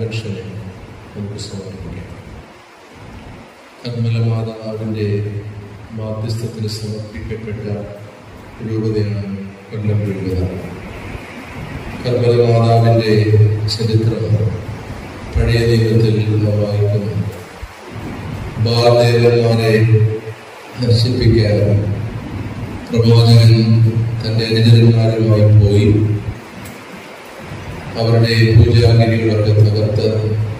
കൺവെൻഷനെ നമുക്ക് സമർപ്പിക്കാം കർമ്മല മാതാവിൻ്റെ മാധ്യസ്ഥത്തിന് സമർപ്പിക്കപ്പെട്ട രൂപതയാണ് കൊല്ലം രൂപത കർമ്മല മാതാവിൻ്റെ ചരിത്രം പഴയ നിയമത്തിൽ നാം വായിക്കുന്നു ബാലദേവന്മാരെ നശിപ്പിക്കാൻ പ്രവാചകൻ തൻ്റെ അനുചരന്മാരുമായി പോയി അവരുടെ പൂജാഗിരികളൊക്കെ തകർത്ത്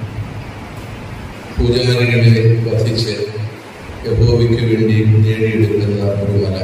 പൂജാരികളെ വധിച്ച് യഹോവയ്ക്ക് വേണ്ടി നേടിയെടുക്കുന്ന ഒരു മല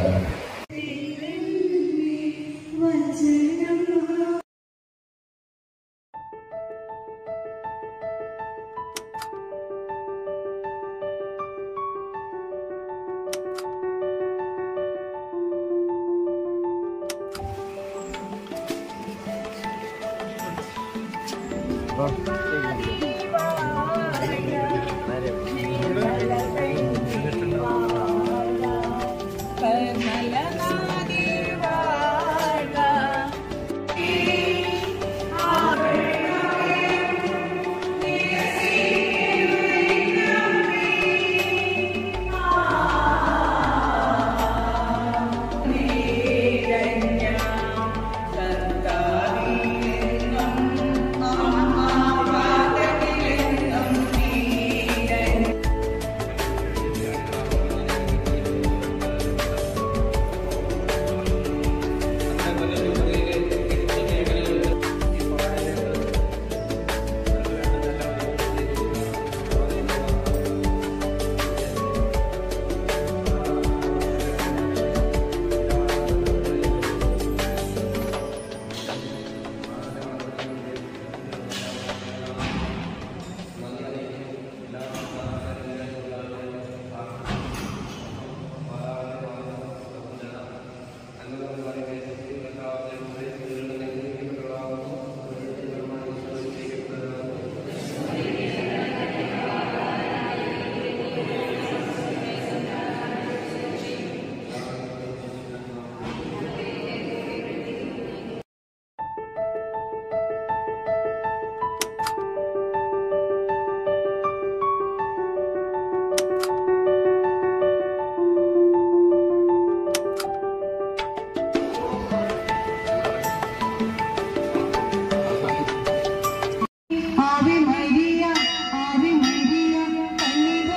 Ave Maria, Ave Maria, കന്യക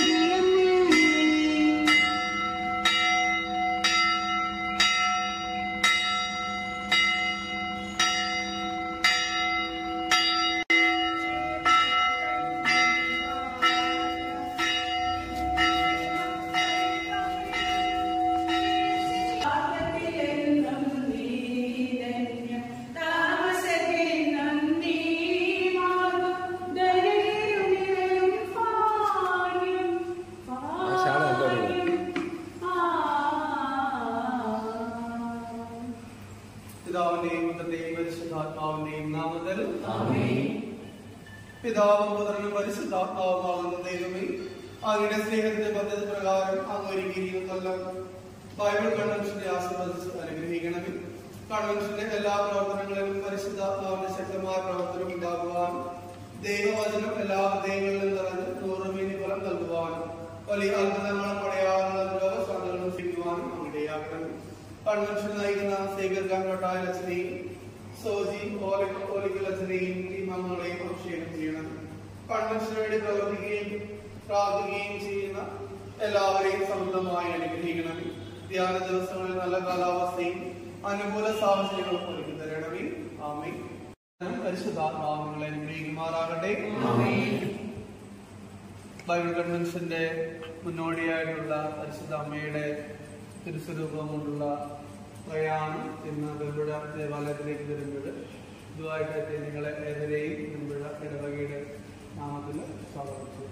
മറിയമേ. പിതാവിന്റെയും പുത്രന്റെയും പരിശുദ്ധാത്മാവിന്റെയും നാമത്തിൽ പിതാവും പുത്രനും പരിശുദ്ധാത്മാവുമാകുന്ന ദൈവമേ അങ്ങയുടെ സ്നേഹത്തിന്റെ പദ്ധതി പ്രകാരം അങ്ങ് ഒരുക്കിയിരിക്കുന്നല്ലോ ബൈബിൾ കൺവെൻഷനെ ആശീർവദിച്ച് അനുഗ്രഹിക്കണമേ കൺവെൻഷന്റെ എല്ലാ പ്രവർത്തനങ്ങളിലും പരിശുദ്ധാത്മാവിന്റെ ശക്തമായ പ്രവർത്തനം ഉണ്ടാകുവാനും ദൈവവചനം എല്ലാ ഹൃദയങ്ങളിലും നിറഞ്ഞ് നൂറുമീനി ഫലം നൽകുവാനും വലിയ അത്ഭുതങ്ങളും പടയാളുകളും രോഗശാന്തികളും സൃഷ്ടിക്കുവാനും അങ്ങനെയാക്കണം കൺവെൻഷൻ നയിക്കുന്ന സ്വീകരിക്കാൻ കൊട്ടായ അച്ഛനെയും സോജി ഓലിക്കൽ അച്ഛനെയും ടീം അംഗങ്ങളെയും അഭിഷേകം ചെയ്യണം കൺവെൻഷന് വേണ്ടി പ്രവർത്തിക്കുകയും പ്രാർത്ഥിക്കുകയും ചെയ്യുന്ന എല്ലാവരെയും സമൃദ്ധമായി അനുഗ്രഹിക്കണം ധ്യാന ദിവസങ്ങളിൽ നല്ല കാലാവസ്ഥയും അനുകൂല സാഹചര്യങ്ങളും ഒരുക്കി തരണമേ ആമേ പരിശുദ്ധാത്മാവുകളെ അനുഗ്രഹിക്കുമാറാകട്ടെ ബൈബിൾ കൺവെൻഷന്റെ മുന്നോടിയായിട്ടുള്ള പരിശുദ്ധ അമ്മയുടെ തിരുസ്വരൂപം കൊണ്ടുള്ള പ്രയാണം ഇന്ന് വെമ്പുഴ ദേവാലയത്തിലേക്ക് വരുമ്പോൾ ഇതുമായിട്ട് നിങ്ങളെ ഏവരെയും വെമ്പുഴ ഇടവകയുടെ നാമത്തിൽ സ്വാഗതം ചെയ്യുന്നു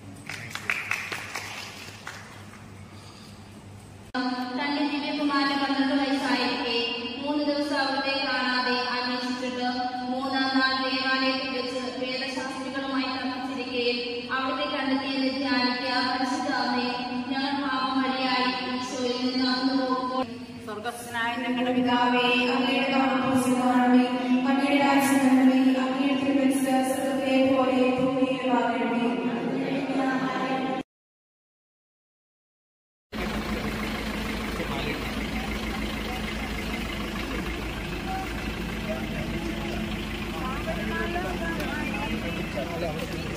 തന്റെ ദിവ്യകുമാരന് പന്ത്രണ്ട് വയസ്സായിരിക്കെ മൂന്ന് ദിവസം അവിടുത്തെ കാണാതെ അന്വേഷിച്ചിട്ട് മൂന്നാം നാൾ ദേവാലയത്തിൽ വെച്ച് വേദശാസ്ത്രികളുമായി തർക്കിച്ചിരിക്കുകയിൽ അവിടുത്തെ കണ്ടെത്തിയെന്ന് ധ്യാനിക്കുക പരിശുദ്ധ അമ്മേ ഞങ്ങൾ പാപം വഴിയായി ഈശോയിൽ നിന്ന് അന്നു പോകുമ്പോൾ സ്വർഗസ്ഥനായ ഞങ്ങളുടെ പിതാവേ അങ്ങയുടെ നാമം പൂജിതമാകണമേ അങ്ങയുടെ രാജ്യം വരണമേ അങ്ങയുടെ തിരുമനസ് സ്വർഗ്ഗത്തിലെ പോലെ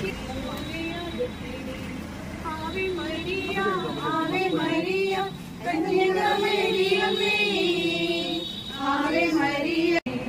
ആവി മരിയ ആവി മരിയ കന്യകമേരിയമേ ആവി മരിയ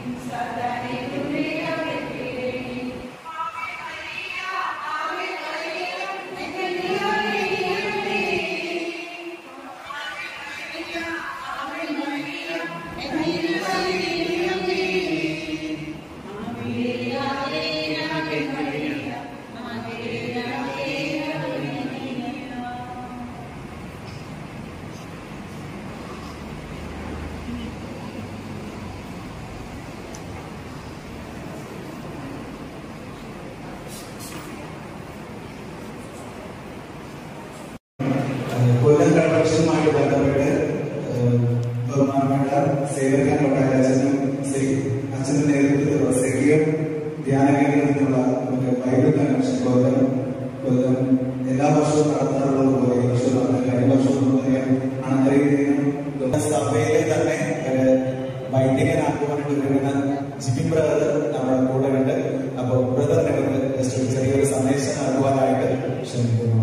കൊല്ലം കൺവെൻഷനുമായിട്ട് ബന്ധപ്പെട്ട് ഏഹ്, ബഹുമാനപ്പെട്ട സേവകൻ കൊട്ടാരച്ചനും ശ്രീ അച്ഛന്റെ നേതൃത്വത്തിലുള്ള സെക്രിയം ധ്യാന കേന്ദ്രത്തിൽ നിന്നുള്ള നമുക്ക് ബൈബിൾ കൺവെൻഷൻ കൊല്ലം കൊല്ലം എല്ലാ വർഷവും നടത്താറുള്ളത് പോലെ ഈ വർഷവും നടന്നില്ല കഴിഞ്ഞ വർഷവും പോലെ അണങ്കരയിലും സഭയിലെ തന്നെ ഒരു വൈദികനാക്കുവാനായിട്ട് വരുന്ന ജിബിൻ ബ്രദർ നമ്മുടെ കൂടെ ഉണ്ട് അപ്പോൾ ബ്രദറിനെ ഒന്ന് ജസ്റ്റ് ഒരു ചെറിയൊരു സന്ദേശം നൽകുവാനായിട്ട് ക്ഷണിക്കുന്നു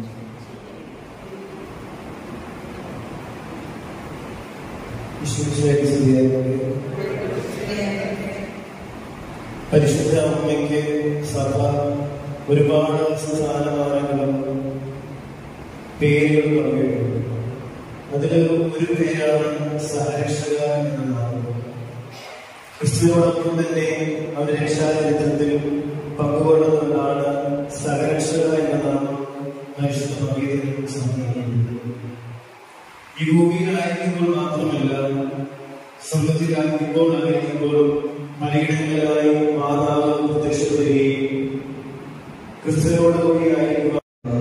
പരിശുദ്ധ അമ്മയ്ക്ക് സഭ ഒരുപാട് സ്ഥാനമാനങ്ങളും പേരുകൾ നൽകിയിട്ടുണ്ട് അതിൽ ഒരു പേരാണ് സഹരക്ഷക എന്നതാണ് ക്രിസ്തുവോടൊപ്പം തന്നെ അവരുടെ രക്ഷാചരിത്രത്തിലും പങ്കുകൊള്ളുന്നതാണ് സഹരക്ഷക എന്നതാണ് പരിശുദ്ധ മറിയത്തിൽ സമർപ്പിക്കുന്നത് ഈ ഭൂമിയിലായിരിക്കുമ്പോൾ മാത്രമല്ല സമൃദ്ധിയിലായിരിക്കുമ്പോൾ ആയിരിക്കുമ്പോഴും പലയിടങ്ങളിലായി മാതാവ് പ്രത്യക്ഷപ്പെടുകയും ക്രിസ്തുവിനോട് കൂടിയായിരിക്കുക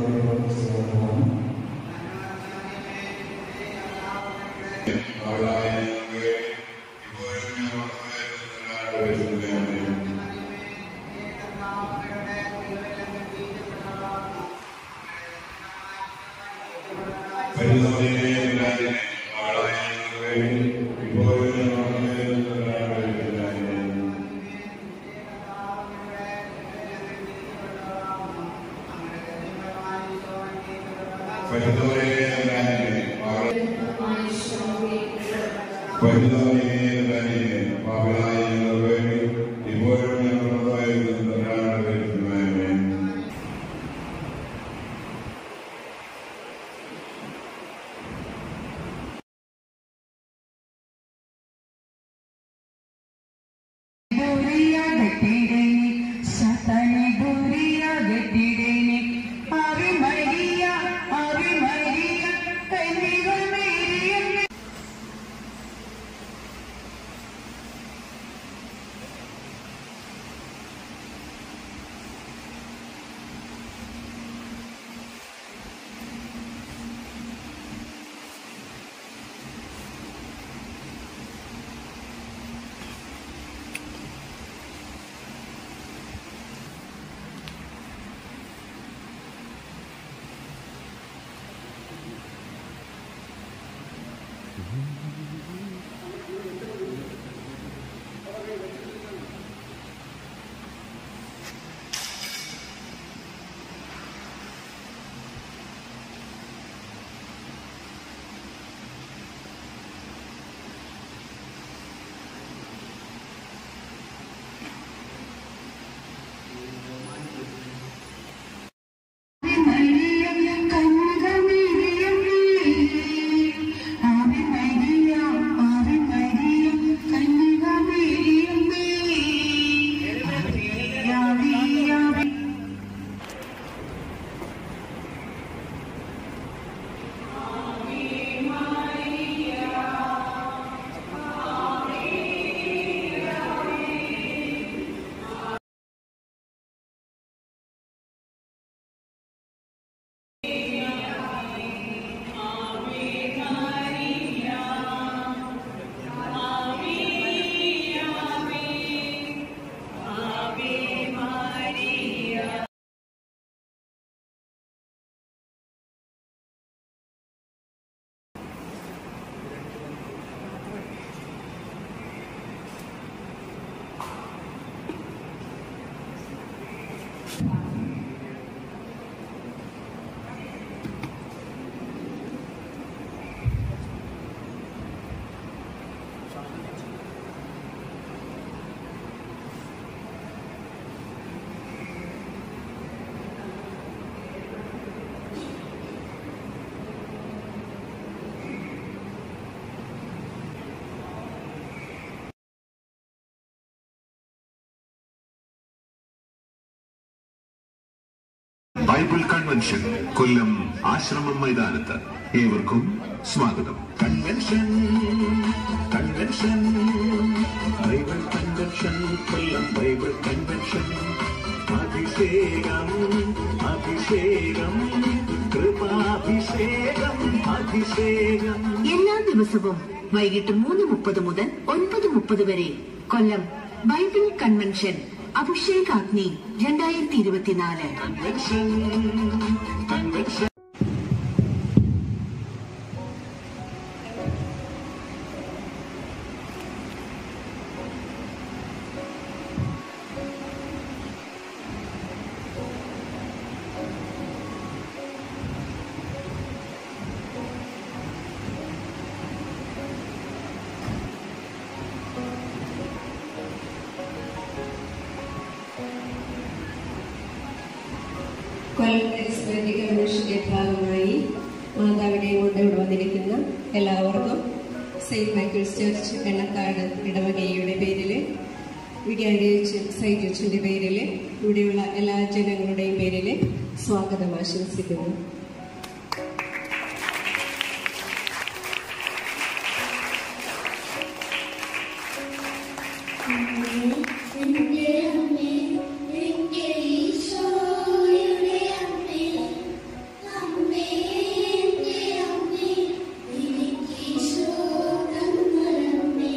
ദൂരിയ ഗട്ടിടേനി സതനി ദൂരിയ ഗട്ടിടേനി ആവി മരിയ ആവി മരിയ കന്യകൾ മേരിയമ്മേ ബൈബിൾ കൺവെൻഷൻ കൊല്ലം ആശ്രമം മൈതാനത്ത് ഏവർക്കും സ്വാഗതം convention convention Bible convention Kollam Bible convention അഭിഷേകം അഭിഷേകം കൃപാഭിഷേകം അഭിഷേകം എല്ലാ ദിവസവും വൈകിട്ട് മൂന്ന് മുപ്പത് മുതൽ ഒൻപത് മുപ്പത് വരെ കൊല്ലം ബൈബിൾ കൺവെൻഷൻ അഭിഷേകാഗ്നി രണ്ടായിരത്തി ഇരുപത്തിനാല് കൺവെൻഷൻ കൺവെൻഷൻ കൊല്ലം എക്സ്പെരിറ്റി കൺവെൻഷന്റെ ഭാഗമായി മാതാവിനെയും കൊണ്ട് ഇവിടെ വന്നിരിക്കുന്ന എല്ലാവർക്കും സെയിന്റ് മൈക്കിൾസ് ചർച്ച് എണ്ണക്കാട് ഇടവകയുടെ പേരിൽ വികാരി സൈജുച്ചിന്റെ പേരിൽ ഇവിടെയുള്ള എല്ലാ ജനങ്ങളുടെയും പേരിൽ സ്വാഗതം ആശംസിക്കുന്നു എന്റെ അമ്മേ എന്റെ ഈശോയുടെ അമ്മേ അമ്മേ എന്റെ അമ്മേ എനിക്ക് ഈശോ തന്നൊരമ്മേ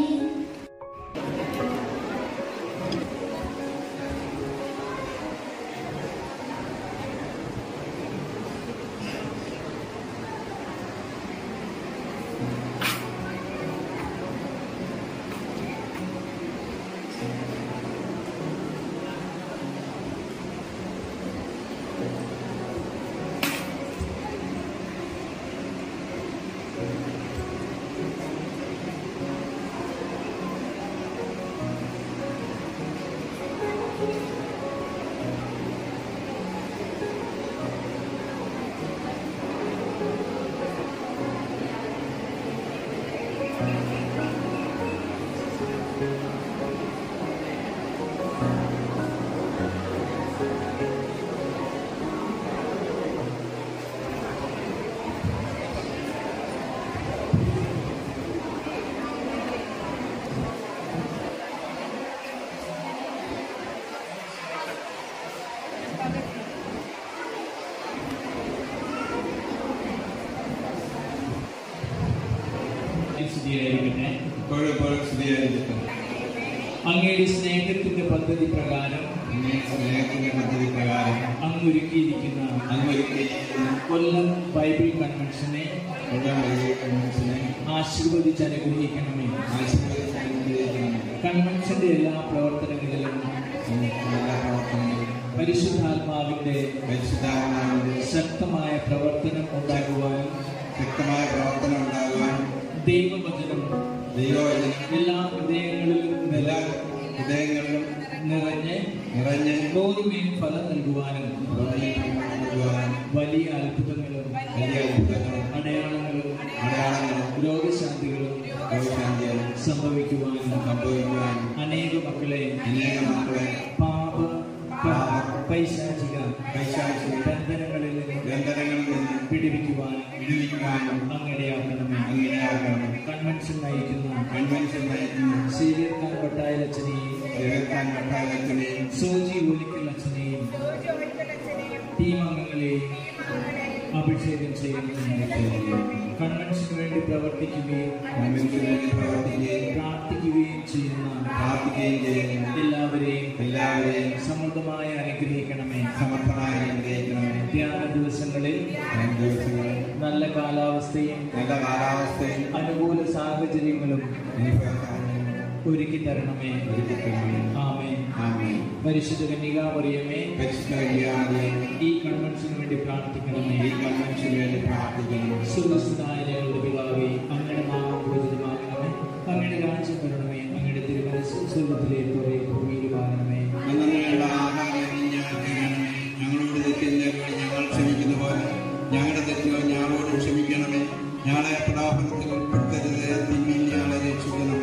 സ്തുതിയായിരിക്കട്ടെ ഇപ്പോഴും ഇപ്പോഴും സ്തുതിയായിരിക്കും അങ്ങയുടെ സ്നേഹത്തിന്റെ പദ്ധതി പ്രകാരം സ്നേഹത്തിന്റെ പദ്ധതി പ്രകാരം അങ്ങ് ഒരുക്കിയിരിക്കുന്ന അങ്ങൊരിക്കലും കൊല്ലം ബൈബിൾ കൺവെൻഷനെ കൊല്ലം ബൈബിൾ കൺവെൻഷനെ ആശീർവദിച്ച് അനുഗ്രഹിക്കണമേ ആശീർവദിച്ച് അനുഗ്രഹിക്കണം. കൺവെൻഷന്റെ എല്ലാ പ്രവർത്തനങ്ങളിലും എല്ലാ പ്രവർത്തനങ്ങളിലും പരിശുദ്ധാത്മാവിന്റെ പരിശുദ്ധാത്മാവിന്റെ ശക്തമായ പ്രവർത്തനം ഉണ്ടാകുവാനും ശക്തമായ പ്രവർത്തനം ഉണ്ടാകുവാൻ ദൈവവചനം ദൈവവചനം എല്ലാ ഹൃദയങ്ങളിലും എല്ലാ നില ഹൃദയങ്ങളിലും നിറഞ്ഞ് നിറഞ്ഞ് നൂറുമേൽ ഫലം നൽകുവാനും നൽകുവാൻ വലിയ അത്ഭുതങ്ങളും വലിയ അത്ഭുതങ്ങളും അടയാളങ്ങളും അടയാളങ്ങളും രോഗശാന്തികളും രോഗശാന്തികളും സംഭവിക്കുവാനും സംഭവിക്കുവാൻ അനേക മക്കളെ അനേക മക്കളെ പാപ പ- പൈശാചിക പൈശാചിക ബന്ധനങ്ങളിൽ നിന്ന് ബന്ധനങ്ങളിൽ നിന്ന് പിടിവിക്കുവാനും വിടുവിക്കുവാനും അങ്ങനെയാക്കണമേ അങ്ങനെയാകണം കൺവെൻഷൻ നയിക്കുന്ന കൺവെൻഷൻ നയിക്കുന്ന സീരിയർഖാൻ കൊട്ടായലച്ചനെയും ചേർക്കാൻ പട്ടാളത്തിനെയും സോജി ഒലിക്കൽ അച്ഛനെയും ടീം അംഗങ്ങളെയും അഭിഷേകം ചെയ്യുന്നു കൺവെൻഷന് വേണ്ടി പ്രവർത്തിക്കുകയും കൺവെൻഷന് വേണ്ടി പ്രവർത്തിക്കുകയും പ്രാർത്ഥിക്കുകയും ചെയ്യുന്ന പ്രാർത്ഥിക്കുകയും ചെയ്യുന്ന എല്ലാവരെയും എല്ലാവരെയും സമൃദ്ധമായി അനുഗ്രഹിക്കണമേ സമർത്ഥമായി അനുഗ്രഹിക്കണമേ ധ്യാന ദിവസങ്ങളിൽ രണ്ട് ദിവസങ്ങളിൽ നല്ല കാലാവസ്ഥയും നല്ല കാലാവസ്ഥയും അനുകൂല സാഹചര്യങ്ങളും അനുഭവസാഹചര്യങ്ങളും ഒരുക്കി തരണമേ ഒരുക്കിത്തരണമേ. ആമേൻ ആമേൻ. പരിശുദ്ധ കന്യകാമറിയമേ പരിശുദ്ധ കന്യകാമറിയമേ, ഈ കൺവെൻഷന് വേണ്ടി പ്രാർത്ഥിക്കണമേ ഈ കൺവെൻഷന് വേണ്ടി പ്രാർത്ഥിക്കണം സുഖസ്ഥനായ ഞങ്ങളുടെ പിതാവേ അങ്ങയുടെ നാമം പൂജിതമാകണമേ അങ്ങയുടെ രാജ്യം വരണമേ അങ്ങയുടെ തിരുമനസ് സ്വർഗത്തിലെ പോലെ ഭൂമിയിലുമാകണമേ അന്നന്നുള്ള ആഹാരം ഇന്ന് ഞങ്ങൾക്ക് തരണമേ ഞങ്ങളോട് തെറ്റില്ലവരോട് ഞങ്ങൾ ക്ഷമിക്കുന്ന പോലെ ഞങ്ങളുടെ തെറ്റുകൾ ഞങ്ങളോട് ക്ഷമിക്കണമേ ഞങ്ങളെ പ്രലോഭനത്തിൽ ഉൾപ്പെടുത്തരുത് തിന്മയിൽ ഞങ്ങളെ രക്ഷിക്കണം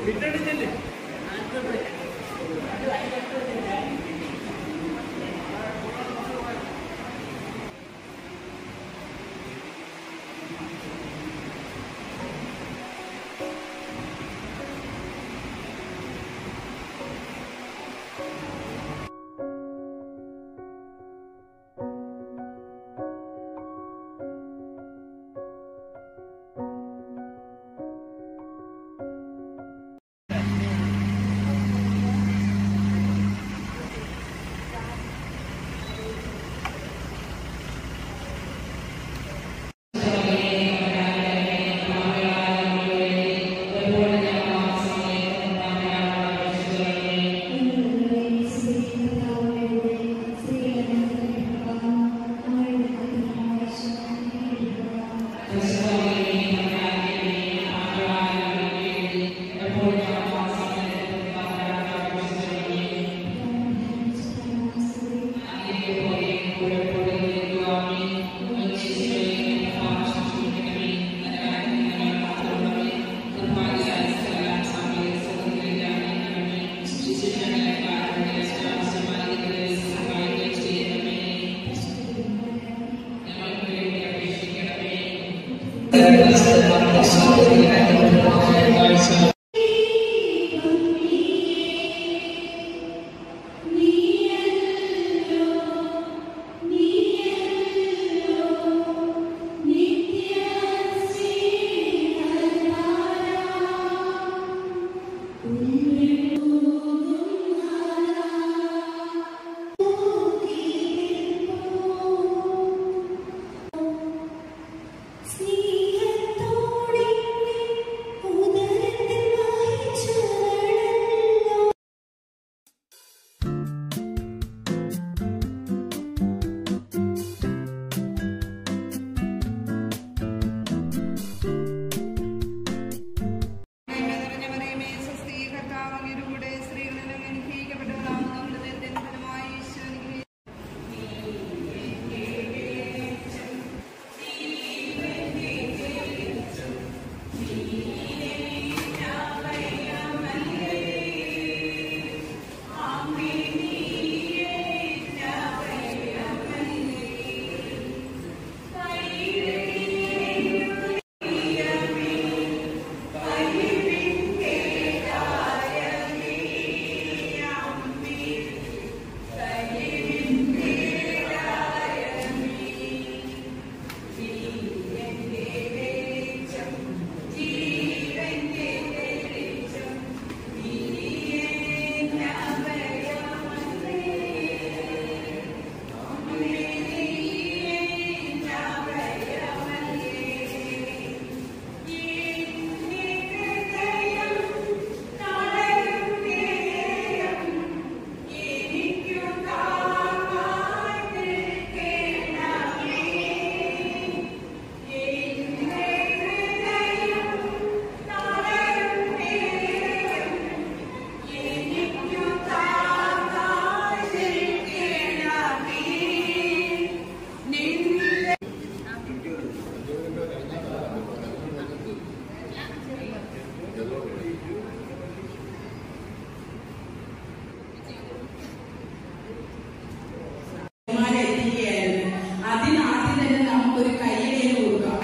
അതിനാദ്യം തന്നെ നമുക്കൊരു കൈയടിയിൽ കൊടുക്കാം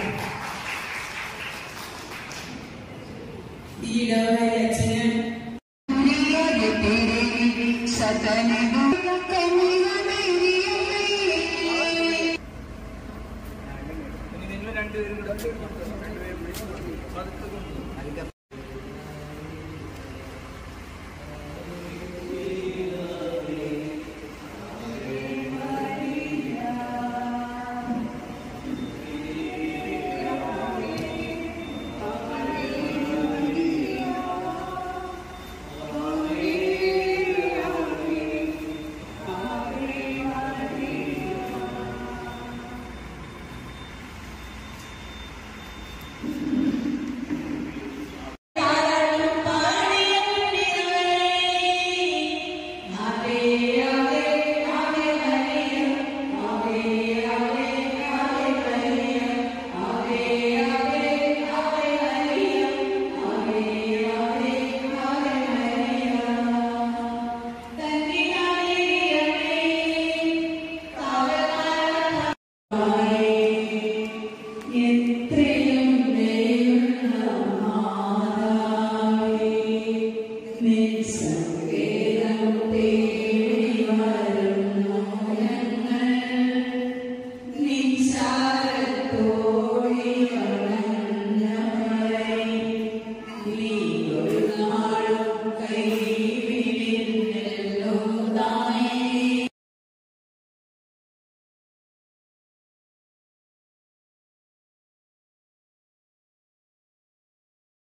ഈ ഇടവകാരി അച്ഛന് നിങ്ങൾ രണ്ടുപേരും കൂടെ രണ്ടുപേരും കൂടി പതുക്കെ കൊണ്ടുവരും. ും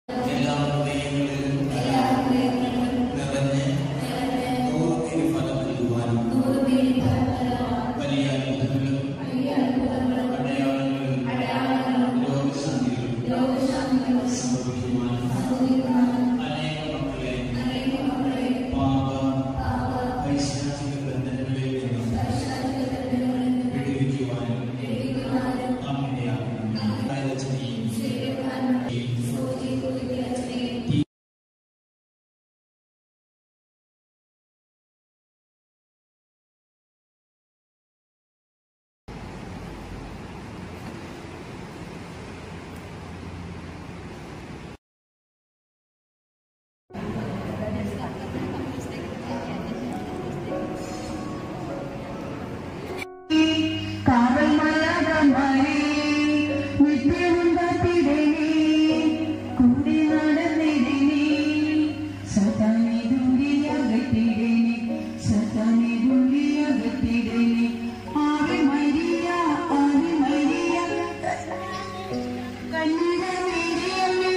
എല്ലാ ഹൃദയങ്ങളിലും നിറഞ്ഞ് നൂറുമേനി ഫലം നൽകുവാനും വലിയ അത്ഭുതങ്ങളും അടയാളങ്ങളും രോഗശാന്തികളും സംഭവിക്കുവാനും അനേക മക്കളെ പാപ പൈശാചിക ബന്ധനങ്ങളിൽ നിന്നും വിടുവിക്കുവാനും അമ്മയാകുന്നു രചനയും കാവൽ മലകമാരി നിത്യവും കാത്തിടണേ കൂടെ നടന്നിടണേ സതാനെ ദൂരിയകത്തിടണേ സതാനെ ദൂരിയകത്തിടണേ ആവി മരിയ ആവി മരിയ കണ്ണിട മേരിയമ്മേ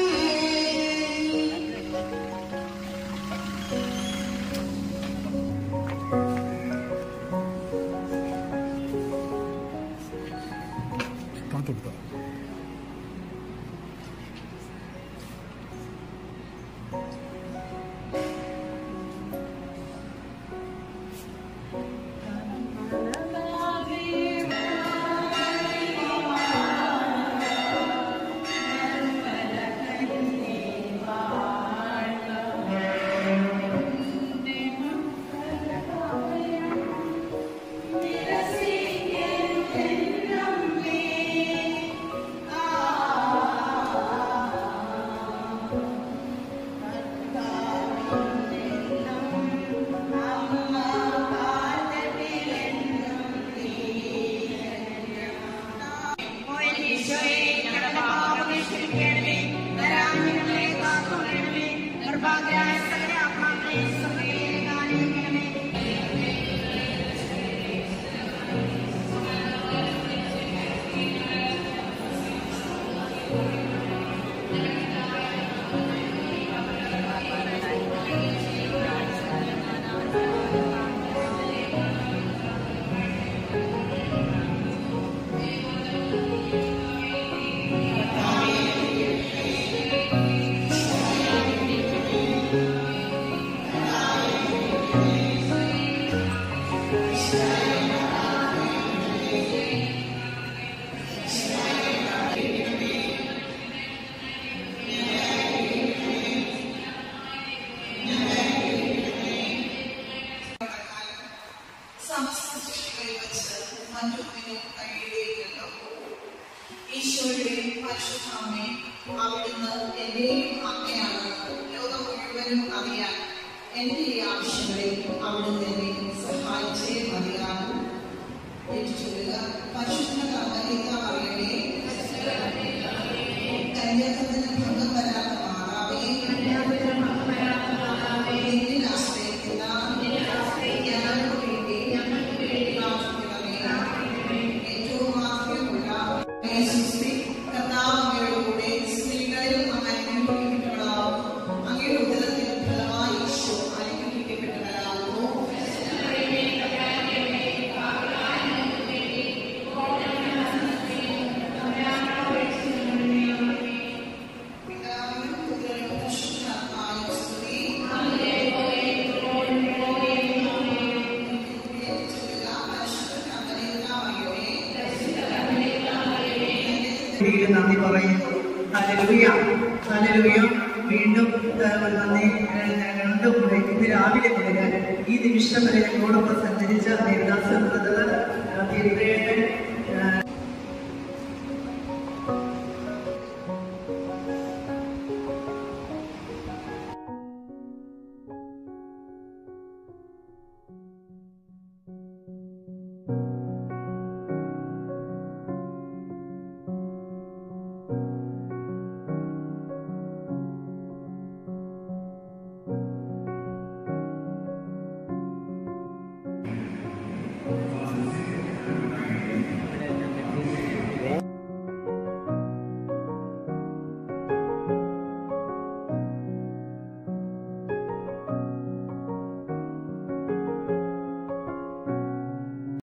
സമസ്ത സൃഷ്ടികളിൽ വെച്ച് മറ്റൊന്നിനും കഴിയുകയില്ലല്ലോ ഈശോയുടെ പരിശുദ്ധാമേ അവിടുന്ന് എന്റെയും അമ്മയാണ് ലോകം മുഴുവനും അറിയാൻ എന്റെ ഈ ആവശ്യങ്ങളിൽ അവിടുന്ന് എന്നെ സഹായിച്ചേ മതിയാകും ഏറ്റുചൊല്ലുക പരിശുദ്ധ കർമ്മരീത അറിയണേ കന്യാകത്തിന് ഭംഗം വരാത്ത മാതാവേ എന്നിൽ ആശ്രയിക്കുന്ന ഞങ്ങൾക്ക് വേണ്ടി പ്രാർത്ഥിക്കണമേ. ഏറ്റവും ആദ്യമുള്ള യേശുസ്തി കർത്താവ് അങ്ങയുടെ കൂടെ സ്ത്രീകളിൽ അങ്ങ് അനുഗ്രഹിക്കപ്പെട്ടവളാകുന്നു. അങ്ങയുടെ ഉദരത്തിൽ ഫലമായി ഈശോ അനുഗ്രഹിക്കപ്പെട്ടവരാകുന്നു. പിതാവിനും പുത്രനും പരിശുദ്ധാത്മാവിനും സ്തുതി. വീട് നന്ദി പറയുന്നു ഹല്ലേലൂയ ഹല്ലേലൂയ വീണ്ടും ഏഹ്, ഒരു നന്ദി ഏഹ്, ഞങ്ങളുടെ കൂടെ ഇന്ന് രാവിലെ മുതൽ ഈ നിമിഷം വരെ ഞങ്ങളോടൊപ്പം സഞ്ചരിച്ച ദേവദാസ ബ്രദർ തിരുവേണി